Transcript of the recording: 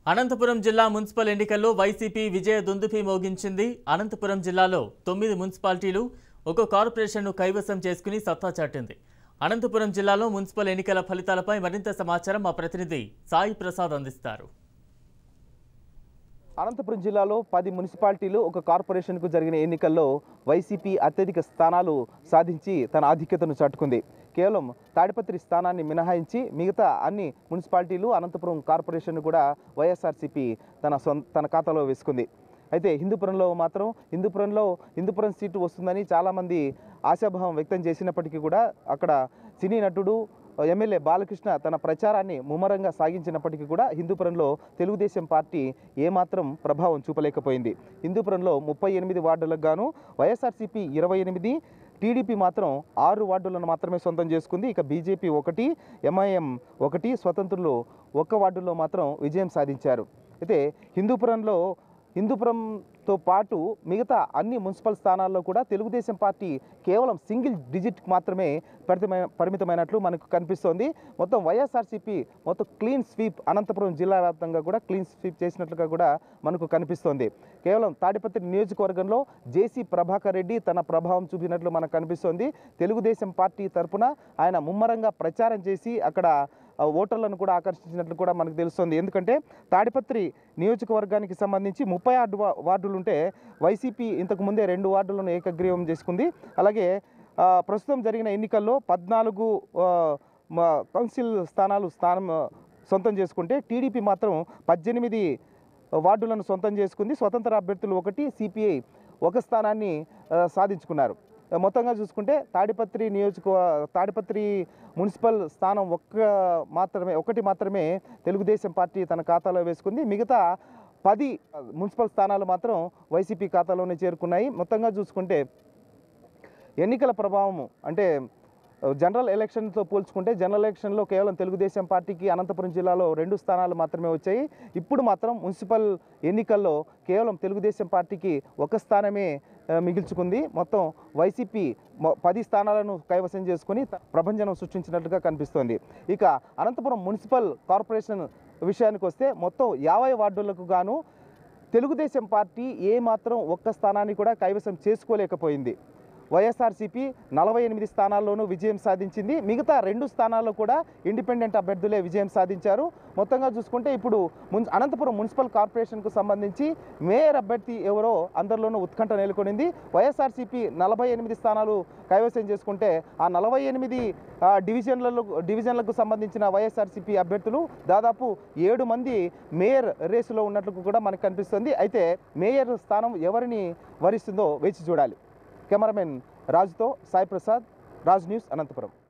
అనంతపురం జిల్లా మున్సిపల్ ఎన్నికల్లో వైసీపీ విజయ దుందుభి మోగించింది అనంతపురం జిల్లాలో తొమ్మిది మున్సిపాలిటీలు ఒక కార్పొరేషన్ను కైవసం చేసుకుని సత్తా చాటింది అనంతపురం జిల్లాలో మున్సిపల్ ఎన్నికల ఫలితాలపై మరింత సమాచారం మా ప్రతినిధి సాయి ప్రసాద్ అందిస్తారు అనంతపురం జిల్లాలో పది మున్సిపాలిటీలు ఒక కార్పొరేషన్కు జరిగిన ఎన్నికల్లో వైసీపీ అత్యధిక స్థానాలు సాధించి తన ఆధిక్యతను చాటుకుంది కేవలం తాడిపత్రి స్థానాన్ని మినహాయించి మిగతా అన్ని మున్సిపాలిటీలు అనంతపురం కార్పొరేషన్ కూడా వైఎస్ఆర్సీపీ తన సొంత తన ఖాతాలో వేసుకుంది అయితే హిందూపురంలో మాత్రం హిందూపురంలో హిందూపురం సీటు వస్తుందని చాలామంది ఆశాభావం వ్యక్తం చేసినప్పటికీ కూడా అక్కడ సినీ నటుడు ఎమ్మెల్యే బాలకృష్ణ తన ప్రచారాన్ని ముమ్మరంగా సాగించినప్పటికీ కూడా హిందూపురంలో తెలుగుదేశం పార్టీ ఏమాత్రం ప్రభావం చూపలేకపోయింది హిందూపురంలో ముప్పై ఎనిమిది వార్డులకు గాను వైఎస్ఆర్సీపీ ఇరవై ఎనిమిది టీడీపీ మాత్రం ఆరు వార్డులను మాత్రమే సొంతం చేసుకుంది ఇక బీజేపీ ఒకటి ఎంఐఎం ఒకటి స్వతంత్రులు ఒక్క వార్డులో మాత్రం విజయం సాధించారు అయితే హిందూపురంలో హిందూపురంతో పాటు మిగతా అన్ని మున్సిపల్ స్థానాల్లో కూడా తెలుగుదేశం పార్టీ కేవలం సింగిల్ డిజిట్ మాత్రమే పరిమితమైన పరిమితమైనట్లు మనకు కనిపిస్తోంది మొత్తం వైఎస్ఆర్సీపీ మొత్తం క్లీన్ స్వీప్ అనంతపురం జిల్లా వ్యాప్తంగా కూడా క్లీన్ స్వీప్ చేసినట్లుగా కూడా మనకు కనిపిస్తోంది కేవలం తాడిపత్రి నియోజకవర్గంలో జేసీ ప్రభాకర్ రెడ్డి తన ప్రభావం చూపినట్లు మనకు కనిపిస్తోంది తెలుగుదేశం పార్టీ తరపున ఆయన ముమ్మరంగా ప్రచారం చేసి అక్కడ ఆ, ఓటర్లను కూడా ఆకర్షించినట్లు కూడా మనకు తెలుస్తుంది ఎందుకంటే తాడిపత్రి నియోజకవర్గానికి సంబంధించి ముప్పై ఆరు వా- వార్డులు ఉంటే వైసీపీ ఇంతకు ముందే రెండు వార్డులను ఏకగ్రీవం చేసుకుంది అలాగే ఆ, ప్రస్తుతం జరిగిన ఎన్నికల్లో పద్నాలుగు ఆ, మ- కౌన్సిల్ స్థానాలు స్థానం ఆ, సొంతం చేసుకుంటే టీడీపీ మాత్రం పద్దెనిమిది వార్డులను సొంతం చేసుకుంది స్వతంత్ర అభ్యర్థులు ఒకటి సిపిఐ ఒక స్థానాన్ని ఆ, సాధించుకున్నారు మొత్తంగా చూసుకుంటే తాడిపత్రి నియోజక తాడిపత్రి మున్సిపల్ స్థానం ఒక్క మాత్రమే ఒకటి మాత్రమే తెలుగుదేశం పార్టీ తన ఖాతాలో వేసుకుంది మిగతా పది మున్సిపల్ స్థానాలు మాత్రం వైసీపీ ఖాతాలోనే చేరుకున్నాయి మొత్తంగా చూసుకుంటే ఎన్నికల ప్రభావము అంటే జనరల్ ఎలక్షన్తో పోల్చుకుంటే జనరల్ ఎలక్షన్లో కేవలం తెలుగుదేశం పార్టీకి అనంతపురం జిల్లాలో రెండు స్థానాలు మాత్రమే వచ్చాయి ఇప్పుడు మాత్రం మున్సిపల్ ఎన్నికల్లో కేవలం తెలుగుదేశం పార్టీకి ఒక స్థానమే ఆ, మిగిల్చుకుంది మొత్తం వైసీపీ మొ- పది స్థానాలను కైవసం చేసుకుని త- ప్రభంజనం సృష్టించినట్లుగా కనిపిస్తోంది ఇక అనంతపురం మున్సిపల్ కార్పొరేషన్ విషయానికి వస్తే మొత్తం యాభై వార్డులకు గాను తెలుగుదేశం పార్టీ ఏ మాత్రం ఒక్క స్థానాన్ని కూడా కైవసం చేసుకోలేకపోయింది వైఎస్ఆర్సీపీ నలభై ఎనిమిది స్థానాల్లోనూ విజయం సాధించింది మిగతా రెండు స్థానాల్లో కూడా ఇండిపెండెంట్ అభ్యర్థులే విజయం సాధించారు మొత్తంగా చూసుకుంటే ఇప్పుడు మున్ అనంతపురం మున్సిపల్ కార్పొరేషన్కు సంబంధించి మేయర్ అభ్యర్థి ఎవరో అందరిలోనూ ఉత్కంఠ నెలకొనింది వైఎస్ఆర్సీపీ నలభై ఎనిమిది స్థానాలు కైవసం చేసుకుంటే ఆ నలభై ఎనిమిది ఆ, డివిజన్లలో డివిజన్లకు సంబంధించిన వైఎస్ఆర్సీపీ అభ్యర్థులు దాదాపు ఏడు మంది మేయర్ రేసులో ఉన్నట్లు కూడా మనకు కనిపిస్తుంది అయితే మేయర్ స్థానం ఎవరిని వరిస్తుందో వేచి చూడాలి కెమెరామెన్ రాజుతో సాయి ప్రసాద్ రాజ్ న్యూస్ అనంతపురం